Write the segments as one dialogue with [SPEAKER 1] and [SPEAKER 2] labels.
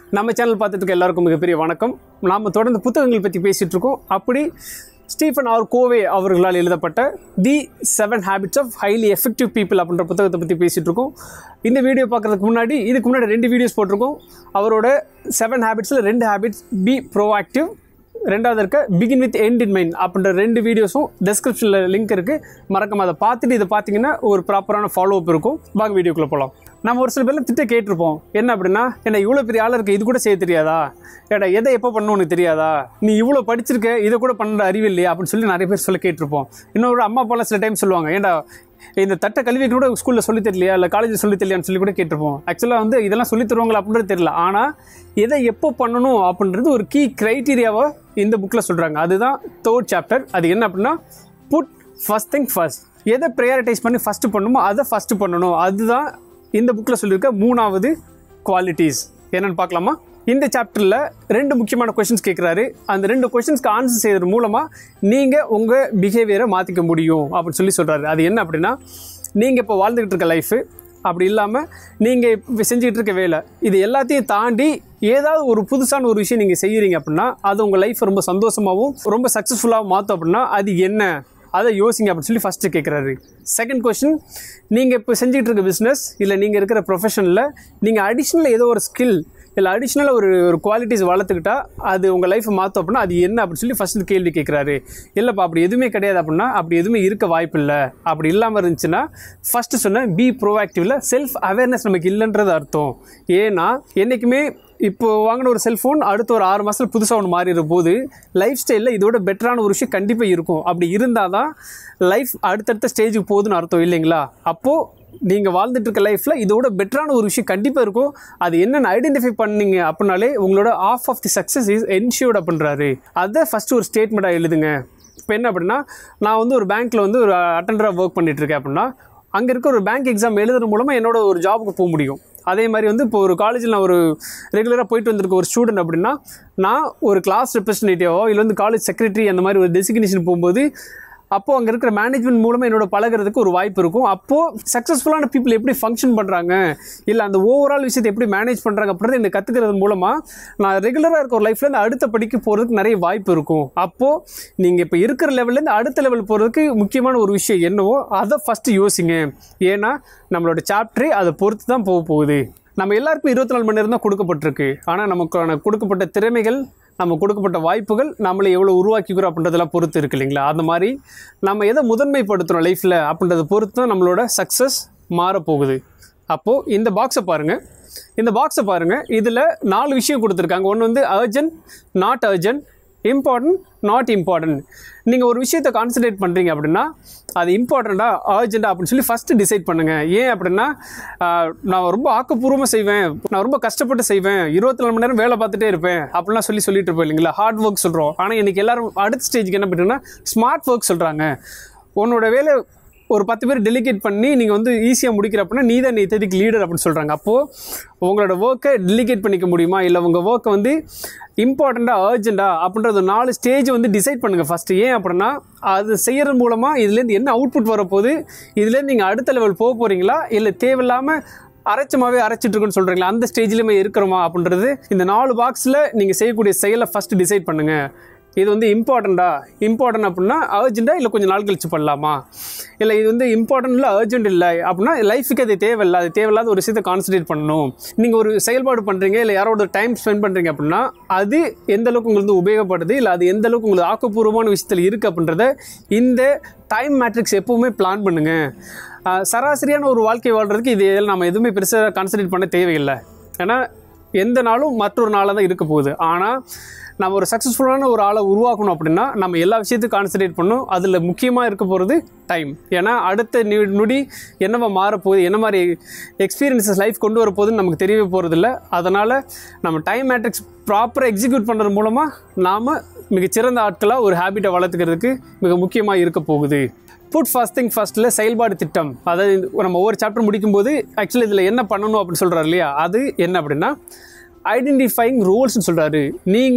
[SPEAKER 1] நம்ம சேனல் பார்த்துட்டு எல்லாருக்கும் மிகப்பெரிய வணக்கம் நாம் தொடர்ந்து புத்தகங்கள் பற்றி பேசிகிட்டு இருக்கோம் அப்படி ஸ்டீஃபன் ஆர் கோவே அவர்களால் எழுதப்பட்ட the seven habits of highly effective people அப்படின்ற புத்தகத்தை பற்றி பேசிகிட்டு இருக்கோம் இந்த வீடியோ பார்க்குறதுக்கு முன்னாடி இதுக்கு முன்னாடி ரெண்டு வீடியோஸ் போட்டிருக்கோம் அவரோட செவன் ஹேபிட்ஸில் ரெண்டு ஹேபிட்ஸ் பி ப்ரோஆக்டிவ் ரெண்டாவது இருக்க begin with end in mind அப்படின்ற ரெண்டு வீடியோஸும் டெஸ்கிரிப்ஷனில் லிங்க் இருக்குது மறக்காம அதை பார்த்துட்டு இதை பார்த்தீங்கன்னா ஒரு ப்ராப்பரான ஃபாலோ அப் இருக்கும் வாங்க வீடியோக்குள்ளே போகலாம் நம்ம ஒரு சில பேர்லாம் திட்ட கேட்டிருப்போம் என்ன அப்படின்னா என்ன இவ்வளோ பெரிய ஆள் இருக்கு இது கூட செய்ய தெரியாதா ஏடா எதை எப்போ பண்ணணும் உனக்கு தெரியாதா நீ இவ்வளோ படிச்சிருக்க இதை கூட பண்ணுற அறிவு இல்லையா அப்படின்னு சொல்லி நிறைய பேர் சொல்ல கேட்டிருப்போம் இன்னொரு அம்மா அப்பாலாம் சில டைம் சொல்லுவாங்க ஏன்டா இந்த தட்டை கல்வி கூட ஸ்கூலில் சொல்லி தெரியலையா இல்லை காலேஜில் சொல்லி தெரியலையான்னு சொல்லி கூட கேட்டிருப்போம் ஆக்சுவலாக வந்து இதெல்லாம் சொல்லி தருவாங்களா அப்படின்றது தெரியல ஆனால் எதை எப்போ பண்ணணும் அப்படின்றது ஒரு கீ க்ரைட்டீரியாவை இந்த புக்கில் சொல்கிறாங்க அதுதான் தேர்ட் சாப்டர் அது என்ன அப்படின்னா புட் ஃபஸ்ட் திங் ஃபர்ஸ்ட் எதை ப்ரையாரிட்டைஸ் பண்ணி ஃபஸ்ட்டு பண்ணணுமோ அதை ஃபஸ்ட்டு பண்ணணும் அதுதான் இந்த புக்கில் சொல்லியிருக்க மூணாவது குவாலிட்டிஸ் என்னன்னு பார்க்கலாமா இந்த சாப்டரில் ரெண்டு முக்கியமான கொஷின்ஸ் கேட்குறாரு அந்த ரெண்டு கொஷின்ஸ்க்கு ஆன்சர் செய்கிறது மூலமாக நீங்கள் உங்கள் பிஹேவியரை மாற்றிக்க முடியும் அப்படின்னு சொல்லி சொல்கிறாரு அது என்ன அப்படின்னா நீங்கள் இப்போ வாழ்ந்துக்கிட்டு இருக்க லைஃபு அப்படி இல்லாமல் நீங்கள் இப்போ செஞ்சுக்கிட்டு இருக்க வேலை இது எல்லாத்தையும் தாண்டி ஏதாவது ஒரு புதுசான ஒரு விஷயம் நீங்கள் செய்கிறீங்க அப்படின்னா அது உங்கள் லைஃப் ரொம்ப சந்தோஷமாகவும் ரொம்ப சக்ஸஸ்ஃபுல்லாகவும் மாற்றும் அப்படின்னா அது என்ன அதை யோசிங்க அப்படின்னு சொல்லி ஃபஸ்ட்டு கேட்குறாரு செகண்ட் கொஷின் நீங்கள் இப்போ செஞ்சுட்டு இருக்க பிஸ்னஸ் இல்லை நீங்கள் இருக்கிற ப்ரொஃபஷனில் நீங்கள் அடிஷ்னலாக ஏதோ ஒரு ஸ்கில் இல்லை அடிஷ்னலாக ஒரு ஒரு குவாலிட்டிஸ் வளர்த்துக்கிட்டா அது உங்கள் லைஃப்பை மாற்றும் அப்படின்னா அது என்ன அப்படின்னு சொல்லி ஃபஸ்ட்டு கேள்வி கேட்குறாரு இல்லைப்பா அப்படி எதுவுமே கிடையாது அப்படின்னா அப்படி எதுவுமே இருக்க வாய்ப்பு இல்லை அப்படி இல்லாமல் இருந்துச்சுன்னா ஃபஸ்ட்டு சொன்னேன் பி ப்ரோஆக்டிவில் செல்ஃப் அவேர்னஸ் நமக்கு இல்லைன்றது அர்த்தம் ஏன்னா என்றைக்குமே இப்போ வாங்கின ஒரு செல்ஃபோன் அடுத்த ஒரு ஆறு மாதத்தில் புதுசாக ஒன்று மாறிடுற போது லைஃப் ஸ்டைலில் இதோட பெட்டரான ஒரு விஷயம் கண்டிப்பாக இருக்கும் அப்படி இருந்தால் தான் லைஃப் அடுத்தடுத்த ஸ்டேஜுக்கு போகுதுன்னு அர்த்தம் இல்லைங்களா அப்போது நீங்கள் வாழ்ந்துட்டு இருக்க லைஃப்பில் இதோட பெட்டரான ஒரு விஷயம் கண்டிப்பாக இருக்கும் அது என்னென்னு ஐடென்டிஃபை பண்ணீங்க அப்படின்னாலே உங்களோட half of the success is ensured அப்படின்றாரு அதை ஃபஸ்ட்டு ஒரு ஸ்டேட்மெண்ட்டாக எழுதுங்க இப்போ என்ன அப்படின்னா நான் வந்து ஒரு பேங்க்கில் வந்து ஒரு அட்டண்டராக ஒர்க் பண்ணிட்டு இருக்கேன் அப்படின்னா அங்கே இருக்க ஒரு பேங்க் எக்ஸாம் எழுதுறது மூலமாக என்னோட ஒரு ஜாபுக்கு போக முடியும் அதே மாதிரி வந்து இப்போ ஒரு காலேஜில் நான் ஒரு ரெகுலராக போயிட்டு வந்திருக்க ஒரு ஸ்டூடெண்ட் அப்படின்னா நான் ஒரு கிளாஸ் ரெப்ரஸன்டேட்டிவோ இல்லை வந்து காலேஜ் செக்ரட்டரி அந்த மாதிரி ஒரு டெசிக்னேஷன் போகும்போது அப்போது அங்கே இருக்கிற மேனேஜ்மெண்ட் மூலமாக என்னோட பழகிறதுக்கு ஒரு வாய்ப்பு இருக்கும் அப்போது சக்ஸஸ்ஃபுல்லான பீப்புள் எப்படி ஃபங்க்ஷன் பண்ணுறாங்க இல்லை அந்த ஓவரால் விஷயத்தை எப்படி மேனேஜ் பண்ணுறாங்க அப்படின்றத எனக்கு கற்றுக்கிறது மூலமாக நான் ரெகுலராக இருக்க ஒரு லைஃப்லேருந்து அடுத்த படிக்க போகிறதுக்கு நிறைய வாய்ப்பு இருக்கும் அப்போது நீங்கள் இப்போ இருக்கிற லெவல்லேருந்து அடுத்த லெவல் போகிறதுக்கு முக்கியமான ஒரு விஷயம் என்னவோ அதை ஃபஸ்ட்டு யோசிங்க ஏன்னா நம்மளோட சாப்டரே அதை பொறுத்து தான் போக போகுது நம்ம எல்லாருக்கும் இருபத்தி நாலு மணி நேரம் தான் கொடுக்கப்பட்டிருக்கு ஆனால் நமக்கான கொடுக்கப்பட்ட திறமைகள் நம்ம கொடுக்கப்பட்ட வாய்ப்புகள் நம்மளை எவ்வளோ உருவாக்கிக்கிறோம் அப்படின்றதெல்லாம் பொறுத்து இருக்கு இல்லைங்களா அந்த மாதிரி நம்ம எதை முதன்மைப்படுத்துகிறோம் லைஃப்பில் அப்படின்றத பொறுத்து தான் நம்மளோட சக்ஸஸ் மாறப்போகுது அப்போது இந்த பாக்ஸை பாருங்கள் இந்த பாக்ஸை பாருங்கள் இதில் நாலு விஷயம் கொடுத்துருக்காங்க ஒன்று வந்து urgent not urgent important not important நீங்கள் ஒரு விஷயத்தை கான்சன்ட்ரேட் பண்ணுறீங்க அப்படின்னா அது இம்பார்ட்டண்ட்டா அர்ஜென்ட்டா அப்படின்னு சொல்லி ஃபஸ்ட்டு டிசைட் பண்ணுங்கள் ஏன் அப்படின்னா ஆஹ், நான் ரொம்ப ஆக்கப்பூர்வமாக செய்வேன் நான் ரொம்ப கஷ்டப்பட்டு செய்வேன் இருபத்தி நாலு மணி நேரம் வேலை பார்த்துட்டே இருப்பேன் அப்படிலாம் சொல்லி சொல்லிட்டு இருப்போம் இல்லைங்களா ஹார்ட் ஒர்க் சொல்கிறோம் ஆனால் இன்றைக்கி எல்லாரும் அடுத்த ஸ்டேஜுக்கு என்ன பண்ணுறீங்கன்னா ஸ்மார்ட் ஒர்க் சொல்கிறாங்க உன்னோட வேலை ஒரு பத்து பேர் டெலிகேட் பண்ணி நீங்கள் வந்து ஈஸியாக முடிக்கிற அப்படின்னா நீ தான் நீ தேதிக்கு லீடர் அப்படின்னு சொல்கிறாங்க அப்போது உங்களோட ஒர்க்கை டெலிகேட் பண்ணிக்க முடியுமா இல்லை உங்கள் ஒர்க்கை வந்து இம்பார்ட்டண்ட்டாக அர்ஜென்ட்டா அப்படின்ற ஒரு நாலு ஸ்டேஜ் வந்து டிசைட் பண்ணுங்கள் ஃபஸ்ட்டு ஏன் அப்படின்னா அது செய்கிறது மூலமாக இதுலேருந்து என்ன அவுட்புட் வரப்போகுது இதுலேருந்து நீங்கள் அடுத்த லெவல் போக போகிறீங்களா இல்லை தேவையில்லாமல் அரைச்சமாகவே அரைச்சிட்டு இருக்குன்னு சொல்கிறீங்களா அந்த ஸ்டேஜ்லேயுமே இருக்கிறோமா அப்படின்றது இந்த நாலு பாக்ஸில் நீங்கள் செய்யக்கூடிய செயலை ஃபஸ்ட்டு டிசைட் பண்ணுங்கள் இது வந்து இம்பார்ட்டண்ட்டா இம்பார்ட்டன்ட் அப்படின்னா அர்ஜென்ட்டா இல்லை கொஞ்சம் நாள் கழிச்சு பண்ணலாமா இல்லை இது வந்து இம்பார்ட்டன்ட் இல்லை அர்ஜென்ட் இல்லை அப்படின்னா லைஃபுக்கு அது தேவையில்லை அது தேவையில்லாத ஒரு விஷயத்தை கான்சன்ட்ரேட் பண்ணணும் நீங்கள் ஒரு செயல்பாடு பண்ணுறீங்க இல்லை யாரோட டைம் ஸ்பெண்ட் பண்ணுறீங்க அப்படின்னா அது எந்த அளவுக்கு உங்களுக்கு வந்து உபயோகப்படுது இல்லை அது எந்த அளவுக்கு உங்களுக்கு ஆக்கப்பூர்வமான விஷயத்தில் இருக்குது அப்படின்றத இந்த டைம் மேட்ரிக்ஸ் எப்பவுமே பிளான் பண்ணுங்கள் ஆஹ் சராசரியான ஒரு வாழ்க்கை வாழ்கிறதுக்கு இது நம்ம எதுவுமே பெருசாக கான்சன்ட்ரேட் பண்ண தேவையில்லை ஏன்னா எந்த நாளும் மற்றொரு நாளாக தான் இருக்க போகுது ஆனால் நம்ம ஒரு சக்ஸஸ்ஃபுல்லான ஒரு ஆளை உருவாக்கணும் அப்படின்னா நம்ம எல்லா விஷயத்தையும் கான்சன்ட்ரேட் பண்ணணும் அதில் முக்கியமாக இருக்க போகிறது டைம் ஏன்னா அடுத்த நி- நொடி என்னவா மாறப்போகுது என்ன மாதிரி எக்ஸ்பீரியன்ஸஸ் லைஃப் கொண்டு வர போகுதுன்னு நமக்கு தெரியவே போகிறதில்ல அதனால் நம்ம டைம் மேட்ரிக்ஸ் ப்ராப்பராக எக்ஸிக்யூட் பண்ணுறது மூலமாக நாம் மிகச்சிறந்த ஆட்களாக ஒரு ஹேபிட்டை வளர்த்துக்கிறதுக்கு மிக முக்கியமாக இருக்க போகுது புட் ஃபர்ஸ்ட் திங் ஃபர்ஸ்ட்டில் செயல்பாடு திட்டம் அதாவது இந்த- நம்ம ஒவ்வொரு சாப்டர் முடிக்கும்போது ஆக்சுவலி இதில் என்ன பண்ணணும் அப்படின்னு சொல்கிறாரு இல்லையா அது என்ன அப்படின்னா ஐடென்டிஃபைங் ரூல்ஸ்னு சொல்கிறாரு நீங்கள்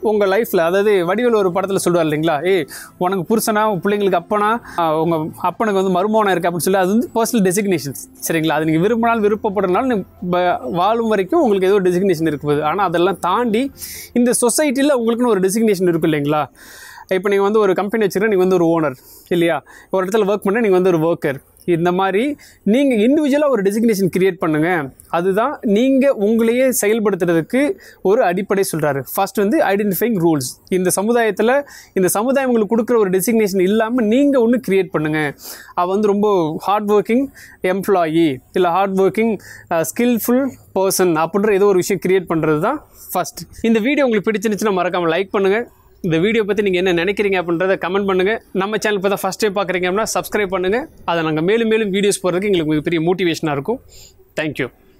[SPEAKER 1] உங்கள் லைஃப்பில் அதாவது வடிவேல் ஒரு படத்தில் சொல்லுவார் இல்லைங்களா ஏய் உனக்கு புருஷனா உன் பிள்ளைங்களுக்கு அப்பனா ஆஹ் உங்க அப்பனுக்கு வந்து மருமகனா இருக்கு அப்படின்னு சொல்லி அது வந்து பர்சனல் டெசிக்னேஷன்ஸ் சரிங்களா அது நீங்கள் விரும்பினால் விருப்பப்படுறதுனால நீ ப- வாழும் வரைக்கும் உங்களுக்கு ஏதோ டெசிக்னேஷன் இருக்குது ஆனால் அதெல்லாம் தாண்டி இந்த சொசைட்டியில் உங்களுக்குன்னு ஒரு டெசிக்னேஷன் இருக்கும் இல்லைங்களா இப்போ நீங்கள் வந்து ஒரு கம்பெனி வச்சுருக்க நீங்கள் வந்து ஒரு ஓனர் இல்லையா ஒரு இடத்துல ஒர்க் பண்ண நீங்கள் வந்து ஒரு ஒர்க்கர் இந்த மாதிரி நீங்கள் இண்டிவிஜுவலாக ஒரு டெசிக்னேஷன் கிரியேட் பண்ணுங்கள் அதுதான் நீங்கள் உங்களையே செயல்படுத்துறதுக்கு ஒரு அடிப்படை சொல்கிறாரு ஃபர்ஸ்ட் வந்து ஐடென்டிஃபைங் ரூல்ஸ் இந்த சமுதாயத்தில் இந்த சமுதாயம் உங்களுக்கு கொடுக்குற ஒரு டெசிக்னேஷன் இல்லாமல் நீங்கள் ஒன்று கிரியேட் பண்ணுங்கள் அவ வந்து ரொம்ப ஹார்ட் ஒர்க்கிங் எம்ப்ளாயி இல்லை ஹார்ட் ஒர்க்கிங் ஸ்கில்ஃபுல் பர்சன் அப்படின்ற ஏதோ ஒரு விஷயம் கிரியேட் பண்ணுறது தான் ஃபர்ஸ்ட் இந்த வீடியோ உங்களுக்கு பிடிச்சிருந்துச்சுன்னா மறக்காமல் லைக் பண்ணுங்கள் இந்த வீடியோ பற்றி நீங்கள் என்ன நினைக்கிறீங்க அப்படின்றத கமெண்ட் பண்ணுங்கள் நம்ம சேனல் இப்போ தான் ஃபஸ்ட் டைம் பார்க்குறீங்க அப்படின்னா சப்ஸ்கிரைப் பண்ணுங்கள் அதை நாங்கள் மேலும் மேலும் வீடியோஸ் போடுறதுக்கு எங்களுக்கு மிகப்பெரிய மோட்டிவேஷனாக இருக்கும் தேங்க்யூ